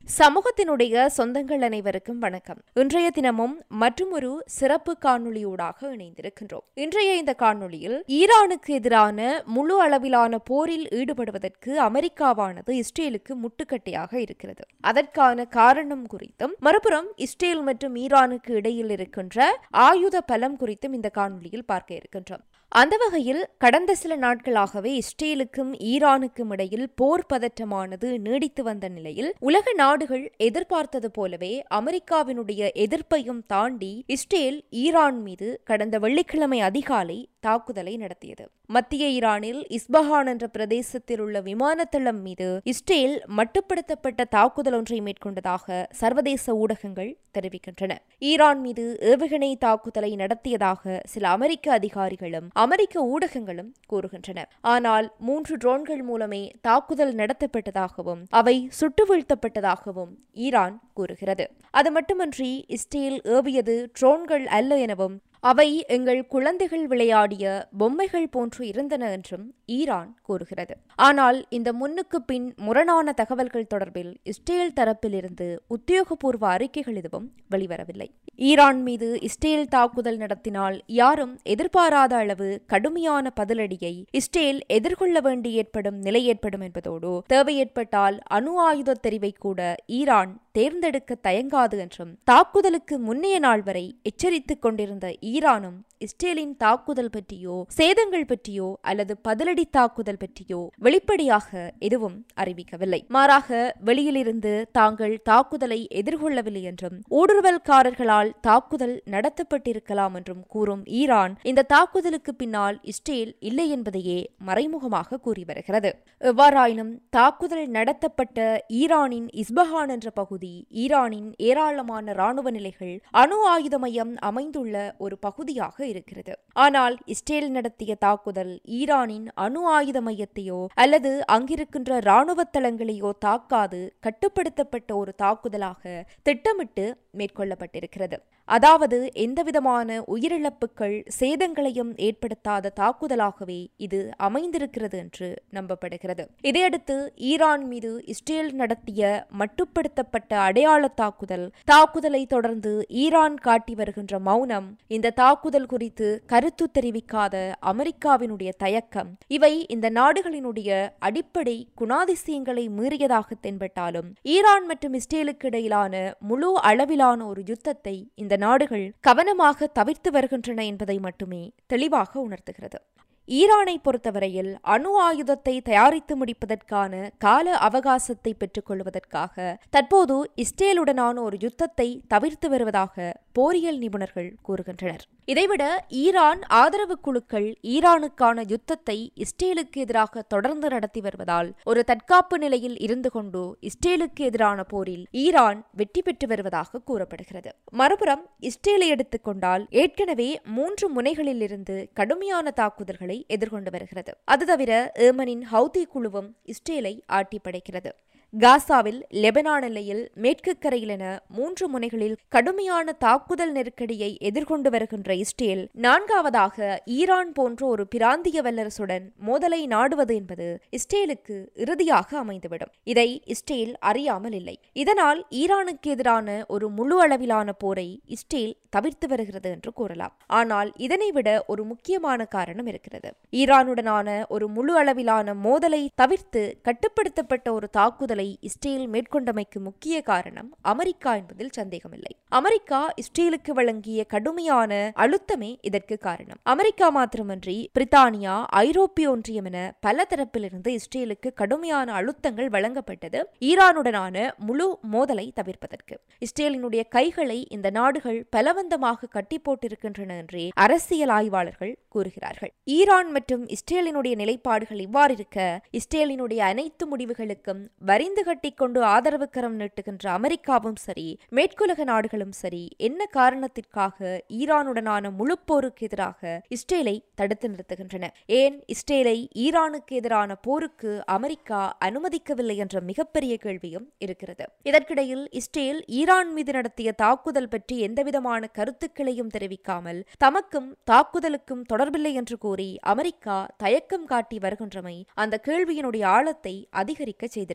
சமூகத்தினுடைய சொந்தங்கள் அனைவருக்கும் வணக்கம் இன்றைய தினமும் மற்றொரு சிறப்பு காணொளியூடாக இணைந்திருக்கின்றோம் இன்றைய இந்த காணொளியில் ஈரானுக்கு எதிரான முழு அளவிலான போரில் ஈடுபடுவதற்கு அமெரிக்காவானது இஸ்ரேலுக்கு முட்டுக்கட்டையாக இருக்கிறது அதற்கான காரணம் குறித்தும் மறுபுறம் இஸ்ரேல் மற்றும் ஈரானுக்கு இடையில் இருக்கின்ற ஆயுத பலம் குறித்தும் இந்த காணொளியில் பார்க்க இருக்கின்றோம் அந்த வகையில் கடந்த சில நாட்களாகவே இஸ்ரேலுக்கும் ஈரானுக்கும் இடையில் போர் பதற்றமானது நீடித்து வந்த நிலையில் உலக நாடுகள் எதிர்பார்த்தது போலவே அமெரிக்காவினுடைய எதிர்ப்பையும் தாண்டி இஸ்ரேல் ஈரான் மீது கடந்த வெள்ளிக்கிழமை அதிகாலை தாக்குதலை நடத்தியது மத்திய ஈரானில் இஸ்பஹான் என்ற பிரதேசத்தில் உள்ள விமானத்தளம் மீது இஸ்ரேல் மட்டுப்படுத்தப்பட்ட தாக்குதல் ஒன்றை மேற்கொண்டதாக சர்வதேச ஊடகங்கள் தெரிவிக்கின்றன ஈரான் மீது ஏவுகணை தாக்குதலை நடத்தியதாக சில அமெரிக்க அதிகாரிகளும் அமெரிக்க ஊடகங்களும் கூறுகின்றன ஆனால் மூன்று ட்ரோன்கள் மூலமே தாக்குதல் நடத்தப்பட்டதாகவும் அவை சுட்டு வீழ்த்தப்பட்டதாகவும் ஈரான் கூறுகிறது அது மட்டுமன்றி இஸ்ரேல் ஏவியது ட்ரோன்கள் அல்ல எனவும் அவை எங்கள் குழந்தைகள் விளையாடிய பொம்மைகள் போன்று இருந்தன என்றும் ஈரான் கூறுகிறது ஆனால் இந்த முன்னுக்கு பின் முரணான தகவல்கள் தொடர்பில் இஸ்ரேல் தரப்பிலிருந்து உத்தியோகபூர்வ அறிக்கைகள் எதுவும் வெளிவரவில்லை ஈரான் மீது இஸ்ரேல் தாக்குதல் நடத்தினால் யாரும் எதிர்பாராத அளவு கடுமையான பதிலடியை இஸ்ரேல் எதிர்கொள்ள வேண்டி ஏற்படும் நிலை ஏற்படும் என்பதோடு தேவை ஏற்பட்டால் அணு ஆயுத தெரிவை கூட ஈரான் தேர்ந்தெடுக்க தயங்காது என்றும் தாக்குதலுக்கு முன்னைய நாள் வரை எச்சரித்துக் கொண்டிருந்த ஈரானும் இஸ்ரேலின் தாக்குதல் பற்றியோ சேதங்கள் பற்றியோ அல்லது பதிலடி தாக்குதல் பற்றியோ வெளிப்படையாக எதுவும் அறிவிக்கவில்லை மாறாக வெளியிலிருந்து தாங்கள் தாக்குதலை எதிர்கொள்ளவில்லை என்றும் ஊடுருவல்காரர்களால் தாக்குதல் நடத்தப்பட்டிருக்கலாம் என்றும் கூறும் ஈரான் இந்த தாக்குதலுக்கு பின்னால் இஸ்ரேல் இல்லை என்பதையே மறைமுகமாக கூறி வருகிறது எவ்வாறாயினும் தாக்குதல் நடத்தப்பட்ட ஈரானின் இஸ்பஹான் என்ற பகுதி ஈரானின் ஏராளமான ராணுவ நிலைகள் அணு ஆயுத மையம் அமைந்துள்ள ஒரு பகுதியாக இருக்கிறது ஆனால் இஸ்ரேல் நடத்திய தாக்குதல் ஈரானின் அணு ஆயுத மையத்தையோ அல்லது அங்கிருக்கின்ற இராணுவ தளங்களையோ தாக்காது கட்டுப்படுத்தப்பட்ட ஒரு தாக்குதலாக திட்டமிட்டு மேற்கொள்ளப்பட்டிருக்கிறது அதாவது எந்தவிதமான உயிரிழப்புகள் சேதங்களையும் ஏற்படுத்தாத தாக்குதலாகவே இது அமைந்திருக்கிறது என்று நம்பப்படுகிறது இதையடுத்து ஈரான் மீது இஸ்ரேல் நடத்திய மட்டுப்படுத்தப்பட்ட அடையாள தாக்குதல் தாக்குதலை தொடர்ந்து ஈரான் காட்டி வருகின்ற மௌனம் இந்த தாக்குதல் குறித்து கருத்து தெரிவிக்காத அமெரிக்காவினுடைய தயக்கம் இவை இந்த நாடுகளினுடைய அடிப்படை குணாதிசயங்களை மீறியதாக தென்பட்டாலும் ஈரான் மற்றும் இஸ்ரேலுக்கு இடையிலான முழு அளவிலான ஒரு யுத்தத்தை இந்த நாடுகள் கவனமாக தவிர்த்து வருகின்றன என்பதை மட்டுமே தெளிவாக உணர்த்துகிறது ஈரானை பொறுத்தவரையில் அணு ஆயுதத்தை தயாரித்து முடிப்பதற்கான கால அவகாசத்தை பெற்றுக்கொள்வதற்காக தற்போது இஸ்ரேலுடனான ஒரு யுத்தத்தை தவிர்த்து வருவதாக போரியல் நிபுணர்கள் கூறுகின்றனர் இதைவிட ஈரான் ஆதரவு குழுக்கள் ஈரானுக்கான யுத்தத்தை இஸ்ரேலுக்கு எதிராக தொடர்ந்து நடத்தி வருவதால் ஒரு தற்காப்பு நிலையில் இருந்து கொண்டு இஸ்ரேலுக்கு எதிரான போரில் ஈரான் வெற்றி பெற்று வருவதாக கூறப்படுகிறது மறுபுறம் இஸ்ரேலை எடுத்துக்கொண்டால் ஏற்கனவே மூன்று முனைகளில் இருந்து கடுமையான தாக்குதல்களை எதிர்கொண்டு வருகிறது அது தவிர ஏமனின் ஹவுதி குழுவும் இஸ்ரேலை ஆட்டி படைக்கிறது காசாவில் லெபனான் எல்லையில் மேற்கு கரையில் என மூன்று முனைகளில் கடுமையான தாக்குதல் நெருக்கடியை எதிர்கொண்டு வருகின்ற இஸ்ரேல் நான்காவதாக ஈரான் போன்ற ஒரு பிராந்திய வல்லரசுடன் மோதலை நாடுவது என்பது இஸ்ரேலுக்கு இறுதியாக அமைந்துவிடும் இதை இஸ்ரேல் அறியாமல் இல்லை இதனால் ஈரானுக்கு எதிரான ஒரு முழு அளவிலான போரை இஸ்ரேல் தவிர்த்து வருகிறது என்று கூறலாம் ஆனால் இதனை விட ஒரு முக்கியமான காரணம் இருக்கிறது ஈரானுடனான ஒரு முழு அளவிலான மோதலை தவிர்த்து கட்டுப்படுத்தப்பட்ட ஒரு தாக்குதல் தாக்குதலை இஸ்ரேல் மேற்கொண்டமைக்கு முக்கிய காரணம் அமெரிக்கா என்பதில் சந்தேகமில்லை அமெரிக்கா இஸ்ரேலுக்கு வழங்கிய கடுமையான அழுத்தமே இதற்கு காரணம் அமெரிக்கா மாத்திரமன்றி பிரித்தானியா ஐரோப்பிய ஒன்றியம் என பல தரப்பிலிருந்து இஸ்ரேலுக்கு கடுமையான அழுத்தங்கள் வழங்கப்பட்டது ஈரானுடனான முழு மோதலை தவிர்ப்பதற்கு இஸ்ரேலினுடைய கைகளை இந்த நாடுகள் பலவந்தமாக கட்டி போட்டிருக்கின்றன என்றே அரசியல் ஆய்வாளர்கள் கூறுகிறார்கள் ஈரான் மற்றும் இஸ்ரேலினுடைய நிலைப்பாடுகள் இவ்வாறு இருக்க இஸ்ரேலினுடைய அனைத்து முடிவுகளுக்கும் வரி வரிந்து கட்டிக்கொண்டு ஆதரவு கரம் நீட்டுகின்ற அமெரிக்காவும் சரி மேற்குலக நாடுகளும் சரி என்ன காரணத்திற்காக ஈரானுடனான முழு போருக்கு எதிராக இஸ்ரேலை தடுத்து நிறுத்துகின்றன ஏன் இஸ்ரேலை ஈரானுக்கு எதிரான போருக்கு அமெரிக்கா அனுமதிக்கவில்லை என்ற மிகப்பெரிய கேள்வியும் இருக்கிறது இதற்கிடையில் இஸ்ரேல் ஈரான் மீது நடத்திய தாக்குதல் பற்றி எந்தவிதமான கருத்துக்களையும் தெரிவிக்காமல் தமக்கும் தாக்குதலுக்கும் தொடர்பில்லை என்று கூறி அமெரிக்கா தயக்கம் காட்டி வருகின்றமை அந்த கேள்வியினுடைய ஆழத்தை அதிகரிக்க செய்திருக்கிறது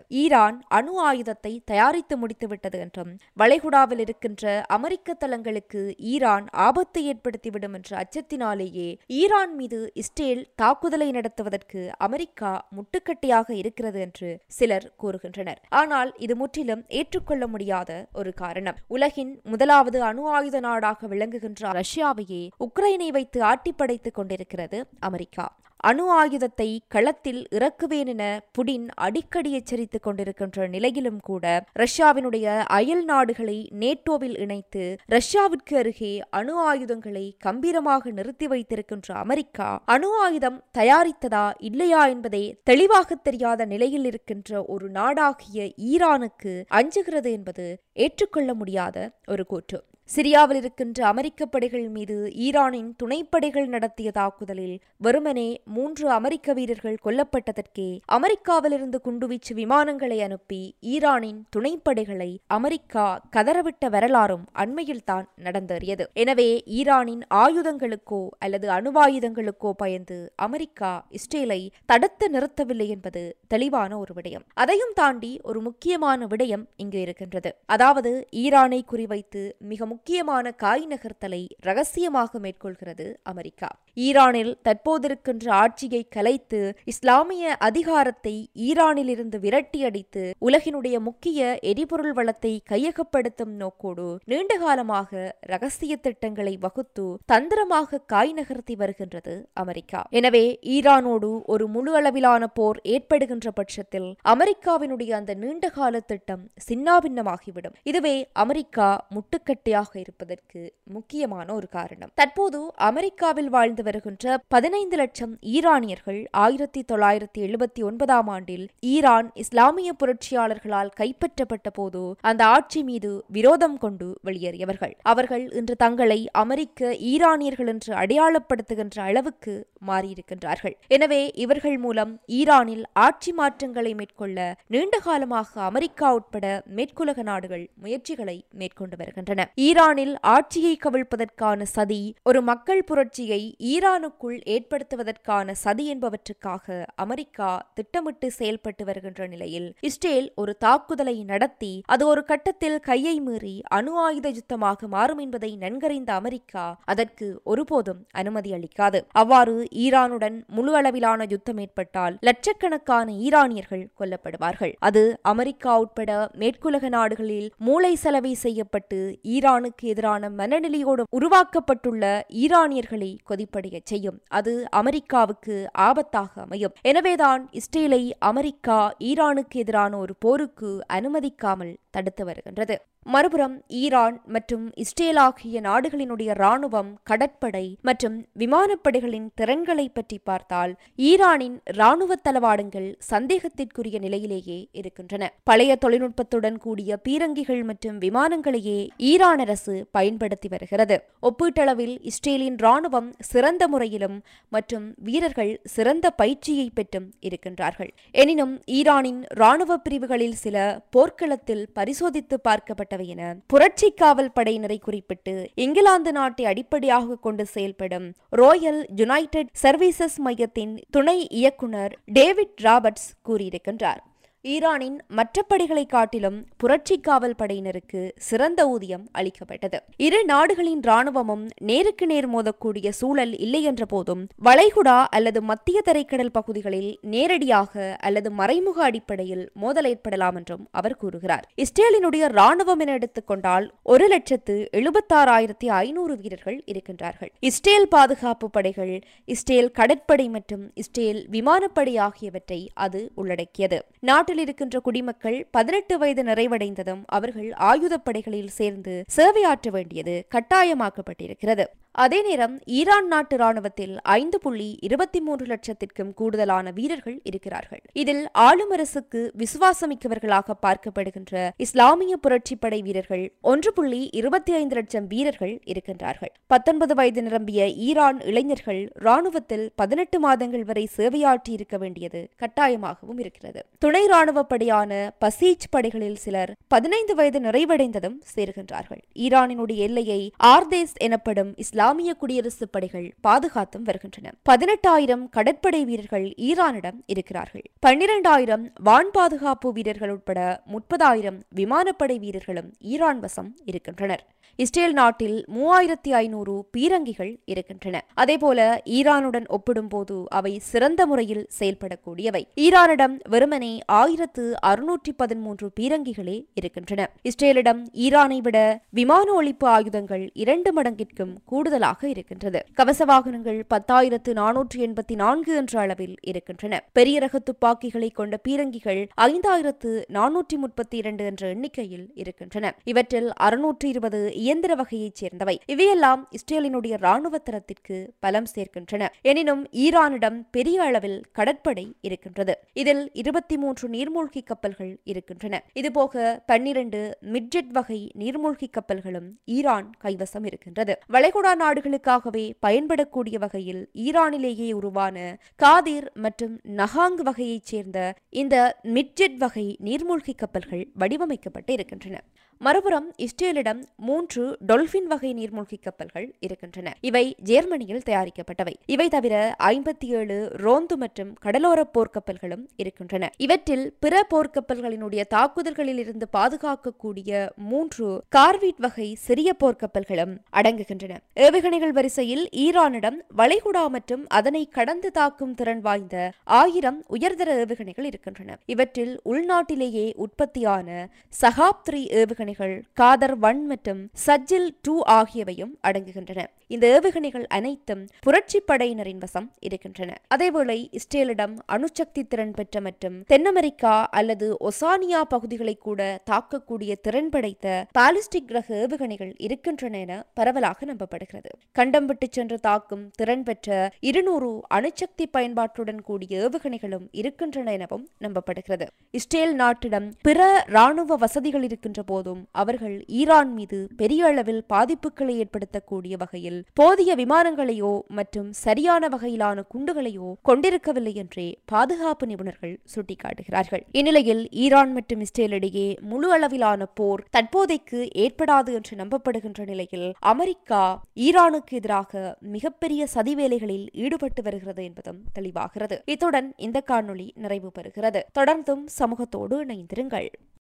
ஈரான் அணு ஆயுதத்தை தயாரித்து முடித்துவிட்டது என்றும் வளைகுடாவில் இருக்கின்ற அமெரிக்க தளங்களுக்கு ஈரான் ஆபத்தை ஏற்படுத்திவிடும் என்ற அச்சத்தினாலேயே ஈரான் மீது இஸ்ரேல் தாக்குதலை நடத்துவதற்கு அமெரிக்கா முட்டுக்கட்டையாக இருக்கிறது என்று சிலர் கூறுகின்றனர் ஆனால் இது முற்றிலும் ஏற்றுக்கொள்ள முடியாத ஒரு காரணம் உலகின் முதலாவது அணு ஆயுத நாடாக விளங்குகின்ற ரஷ்யாவையே உக்ரைனை வைத்து ஆட்டிப்படைத்துக் கொண்டிருக்கிறது அமெரிக்கா அணு ஆயுதத்தை களத்தில் இறக்குவேன் என புடின் அடிக்கடி எச்சரித்துக் கொண்டிருக்கின்ற நிலையிலும் கூட ரஷ்யாவினுடைய அயல் நாடுகளை நேட்டோவில் இணைத்து ரஷ்யாவிற்கு அருகே அணு ஆயுதங்களை கம்பீரமாக நிறுத்தி வைத்திருக்கின்ற அமெரிக்கா அணு ஆயுதம் தயாரித்ததா இல்லையா என்பதை தெளிவாக தெரியாத நிலையில் இருக்கின்ற ஒரு நாடாகிய ஈரானுக்கு அஞ்சுகிறது என்பது ஏற்றுக்கொள்ள முடியாத ஒரு கூற்று சிரியாவில் இருக்கின்ற அமெரிக்க படைகள் மீது ஈரானின் துணைப்படைகள் நடத்திய தாக்குதலில் வெறுமனே மூன்று அமெரிக்க வீரர்கள் கொல்லப்பட்டதற்கே அமெரிக்காவிலிருந்து குண்டுவீச்சு விமானங்களை அனுப்பி ஈரானின் துணைப்படைகளை அமெரிக்கா கதறவிட்ட வரலாறும் அண்மையில்தான் நடந்தேறியது எனவே ஈரானின் ஆயுதங்களுக்கோ அல்லது அணுவாயுதங்களுக்கோ பயந்து அமெரிக்கா இஸ்ரேலை தடுத்து நிறுத்தவில்லை என்பது தெளிவான ஒரு விடயம் அதையும் தாண்டி ஒரு முக்கியமான விடயம் இங்கு இருக்கின்றது அதாவது ஈரானை குறிவைத்து மிக முக்கியமான காய் நகர்த்தலை ரகசியமாக மேற்கொள்கிறது அமெரிக்கா ஈரானில் தற்போதிருக்கின்ற ஆட்சியை கலைத்து இஸ்லாமிய அதிகாரத்தை ஈரானிலிருந்து விரட்டியடித்து உலகினுடைய முக்கிய எரிபொருள் வளத்தை கையகப்படுத்தும் நோக்கோடு நீண்டகாலமாக ரகசிய திட்டங்களை வகுத்து தந்திரமாக காய் நகர்த்தி வருகின்றது அமெரிக்கா எனவே ஈரானோடு ஒரு முழு அளவிலான போர் ஏற்படுகின்ற பட்சத்தில் அமெரிக்காவினுடைய அந்த நீண்டகால திட்டம் சின்னாபின்னமாகிவிடும் இதுவே அமெரிக்கா முட்டுக்கட்டையாக இருப்பதற்கு முக்கியமான ஒரு காரணம் தற்போது அமெரிக்காவில் வாழ்ந்து வருகின்ற பதினைந்து லட்சம் ஈரானியர்கள் ஆயிரத்தி தொள்ளாயிரத்தி எழுபத்தி ஒன்பதாம் ஆண்டில் ஈரான் இஸ்லாமிய புரட்சியாளர்களால் கைப்பற்றப்பட்ட போது அந்த ஆட்சி மீது விரோதம் கொண்டு வெளியேறியவர்கள் அவர்கள் இன்று தங்களை அமெரிக்க ஈரானியர்கள் என்று அடையாளப்படுத்துகின்ற அளவுக்கு மாறியிருக்கின்றார்கள் எனவே இவர்கள் மூலம் ஈரானில் ஆட்சி மாற்றங்களை மேற்கொள்ள நீண்ட காலமாக அமெரிக்கா உட்பட மேற்குலக நாடுகள் முயற்சிகளை மேற்கொண்டு வருகின்றன ஈரானில் ஆட்சியை கவிழ்ப்பதற்கான சதி ஒரு மக்கள் புரட்சியை ஈரானுக்குள் ஏற்படுத்துவதற்கான சதி என்பவற்றுக்காக அமெரிக்கா திட்டமிட்டு செயல்பட்டு வருகின்ற நிலையில் இஸ்ரேல் ஒரு தாக்குதலை நடத்தி அது ஒரு கட்டத்தில் கையை மீறி அணு ஆயுத யுத்தமாக மாறும் என்பதை நன்கறிந்த அமெரிக்கா அதற்கு ஒருபோதும் அனுமதி அளிக்காது அவ்வாறு ஈரானுடன் முழு அளவிலான யுத்தம் ஏற்பட்டால் லட்சக்கணக்கான ஈரானியர்கள் கொல்லப்படுவார்கள் அது அமெரிக்கா உட்பட மேற்குலக நாடுகளில் மூளை செலவை செய்யப்பட்டு ஈரானுக்கு எதிரான மனநிலையோடு உருவாக்கப்பட்டுள்ள ஈரானியர்களை கொதிப்படையச் செய்யும் அது அமெரிக்காவுக்கு ஆபத்தாக அமையும் எனவேதான் இஸ்ரேலை அமெரிக்கா ஈரானுக்கு எதிரான ஒரு போருக்கு அனுமதிக்காமல் தடுத்து வருகின்றது மறுபுறம் ஈரான் மற்றும் இஸ்ரேல் ஆகிய நாடுகளினுடைய ராணுவம் கடற்படை மற்றும் விமானப்படைகளின் திறன்களை பற்றி பார்த்தால் ஈரானின் ராணுவ தளவாடங்கள் சந்தேகத்திற்குரிய நிலையிலேயே இருக்கின்றன பழைய தொழில்நுட்பத்துடன் கூடிய பீரங்கிகள் மற்றும் விமானங்களையே ஈரான் அரசு பயன்படுத்தி வருகிறது ஒப்பீட்டளவில் இஸ்ரேலின் ராணுவம் சிறந்த முறையிலும் மற்றும் வீரர்கள் சிறந்த பயிற்சியை பெற்றும் இருக்கின்றார்கள் எனினும் ஈரானின் ராணுவ பிரிவுகளில் சில போர்க்களத்தில் பரிசோதித்து பார்க்கப்பட்ட கொண்டவை என புரட்சி காவல் படையினரை குறிப்பிட்டு இங்கிலாந்து நாட்டை அடிப்படையாக கொண்டு செயல்படும் ரோயல் யுனைடெட் சர்வீசஸ் மையத்தின் துணை இயக்குனர் டேவிட் ராபர்ட்ஸ் கூறியிருக்கின்றார் ஈரானின் மற்ற படைகளை காட்டிலும் புரட்சி காவல் படையினருக்கு சிறந்த ஊதியம் அளிக்கப்பட்டது இரு நாடுகளின் ராணுவமும் நேருக்கு நேர் மோதக்கூடிய சூழல் இல்லை என்ற போதும் வளைகுடா அல்லது மத்திய தரைக்கடல் பகுதிகளில் நேரடியாக அல்லது மறைமுக அடிப்படையில் மோதல் ஏற்படலாம் என்றும் அவர் கூறுகிறார் இஸ்ரேலினுடைய ராணுவம் என எடுத்துக்கொண்டால் ஒரு லட்சத்து எழுபத்தாறாயிரத்தி ஐநூறு வீரர்கள் இருக்கின்றார்கள் இஸ்ரேல் பாதுகாப்பு படைகள் இஸ்ரேல் கடற்படை மற்றும் இஸ்ரேல் விமானப்படை ஆகியவற்றை அது உள்ளடக்கியது நாட்டில் இருக்கின்ற குடிமக்கள் பதினெட்டு வயது நிறைவடைந்ததும் அவர்கள் ஆயுதப் படைகளில் சேர்ந்து சேவையாற்ற வேண்டியது கட்டாயமாக்கப்பட்டிருக்கிறது அதே நேரம் ஈரான் நாட்டு ராணுவத்தில் ஐந்து புள்ளி இருபத்தி மூன்று லட்சத்திற்கும் கூடுதலான வீரர்கள் இருக்கிறார்கள் இதில் ஆளும் அரசுக்கு விசுவாசமிக்கவர்களாக பார்க்கப்படுகின்ற இஸ்லாமிய புரட்சிப்படை வீரர்கள் ஒன்று புள்ளி இருபத்தி ஐந்து லட்சம் வீரர்கள் இருக்கின்றார்கள் பத்தொன்பது வயது நிரம்பிய ஈரான் இளைஞர்கள் ராணுவத்தில் பதினெட்டு மாதங்கள் வரை சேவையாற்றி இருக்க வேண்டியது கட்டாயமாகவும் இருக்கிறது துணை ராணுவ படையான பசீச் படைகளில் சிலர் பதினைந்து வயது நிறைவடைந்ததும் சேர்கின்றார்கள் ஈரானினுடைய எல்லையை ஆர்தேஸ் எனப்படும் இஸ்லாம் இஸ்லாமிய குடியரசுப் படைகள் பாதுகாத்தும் வருகின்றன பதினெட்டாயிரம் கடற்படை வீரர்கள் ஈரானிடம் இருக்கிறார்கள் பன்னிரண்டாயிரம் வான் பாதுகாப்பு வீரர்கள் உட்பட முப்பதாயிரம் விமானப்படை வீரர்களும் ஈரான் வசம் இருக்கின்றனர் இஸ்ரேல் நாட்டில் மூவாயிரத்தி ஐநூறு பீரங்கிகள் இருக்கின்றன அதேபோல ஈரானுடன் ஒப்பிடும்போது அவை சிறந்த முறையில் செயல்படக்கூடியவை ஈரானிடம் வெறுமனே ஆயிரத்து அறுநூற்றி பதிமூன்று பீரங்கிகளே இருக்கின்றன இஸ்ரேலிடம் ஈரானை விட விமான ஒழிப்பு ஆயுதங்கள் இரண்டு மடங்கிற்கும் கூடுதலாக இருக்கின்றது கவச வாகனங்கள் பத்தாயிரத்து நானூற்றி எண்பத்தி நான்கு என்ற அளவில் இருக்கின்றன பெரிய ரக துப்பாக்கிகளை கொண்ட பீரங்கிகள் ஐந்தாயிரத்து நானூற்றி முப்பத்தி இரண்டு என்ற எண்ணிக்கையில் இருக்கின்றன இவற்றில் அறுநூற்றி இருபது இயந்திர வகையைச் சேர்ந்தவை இவையெல்லாம் இஸ்ரேலினுடைய ராணுவ தரத்திற்கு பலம் சேர்க்கின்றன எனினும் ஈரானிடம் பெரிய அளவில் கடற்படை இருக்கின்றது இதில் இருபத்தி மூன்று நீர்மூழ்கி கப்பல்கள் இருக்கின்றன இதுபோக பன்னிரண்டு மிட்ஜெட் வகை நீர்மூழ்கி கப்பல்களும் ஈரான் கைவசம் இருக்கின்றது வளைகுடா நாடுகளுக்காகவே பயன்படக்கூடிய வகையில் ஈரானிலேயே உருவான காதிர் மற்றும் நகாங் வகையைச் சேர்ந்த இந்த மிட்ஜெட் வகை நீர்மூழ்கி கப்பல்கள் வடிவமைக்கப்பட்டு இருக்கின்றன மறுபுறம் இஸ்ரேலிடம் மூன்று டொல்பின் வகை நீர்மூழ்கி கப்பல்கள் இருக்கின்றன இவை ஜெர்மனியில் தயாரிக்கப்பட்டவை இவை தவிர ஐம்பத்தி ஏழு ரோந்து மற்றும் கடலோர போர்க்கப்பல்களும் இருக்கின்றன இவற்றில் பிற போர்க்கப்பல்களினுடைய தாக்குதல்களில் இருந்து பாதுகாக்கக்கூடிய மூன்று கார்வீட் வகை சிறிய போர்க்கப்பல்களும் அடங்குகின்றன ஏவுகணைகள் வரிசையில் ஈரானிடம் வளைகுடா மற்றும் அதனை கடந்து தாக்கும் திறன் வாய்ந்த ஆயிரம் உயர்தர ஏவுகணைகள் இருக்கின்றன இவற்றில் உள்நாட்டிலேயே உற்பத்தியான சகாப் த்ரீ ஏவுகணை ஏவுகணைகள் காதர் ஒன் மற்றும் சஜ்ஜில் டூ ஆகியவையும் அடங்குகின்றன இந்த ஏவுகணைகள் அனைத்தும் புரட்சி படையினரின் வசம் இருக்கின்றன அதேவேளை இஸ்ரேலிடம் அணுசக்தி திறன் பெற்ற மற்றும் தென் அமெரிக்கா அல்லது ஒசானியா பகுதிகளை கூட தாக்கக்கூடிய திறன் படைத்த பாலிஸ்டிக் ரக ஏவுகணைகள் இருக்கின்றன என பரவலாக நம்பப்படுகிறது கண்டம் விட்டு சென்று தாக்கும் திறன் பெற்ற இருநூறு அணுசக்தி பயன்பாட்டுடன் கூடிய ஏவுகணைகளும் இருக்கின்றன எனவும் நம்பப்படுகிறது இஸ்ரேல் நாட்டிடம் பிற ராணுவ வசதிகள் இருக்கின்ற போதும் அவர்கள் ஈரான் மீது பெரிய அளவில் பாதிப்புகளை ஏற்படுத்தக்கூடிய வகையில் போதிய விமானங்களையோ மற்றும் சரியான வகையிலான குண்டுகளையோ கொண்டிருக்கவில்லை என்றே பாதுகாப்பு நிபுணர்கள் சுட்டிக்காட்டுகிறார்கள் இந்நிலையில் ஈரான் மற்றும் இஸ்ரேல் இடையே முழு அளவிலான போர் தற்போதைக்கு ஏற்படாது என்று நம்பப்படுகின்ற நிலையில் அமெரிக்கா ஈரானுக்கு எதிராக மிகப்பெரிய சதி வேலைகளில் ஈடுபட்டு வருகிறது என்பதும் தெளிவாகிறது இத்துடன் இந்த காணொளி நிறைவு பெறுகிறது தொடர்ந்தும் சமூகத்தோடு இணைந்திருங்கள்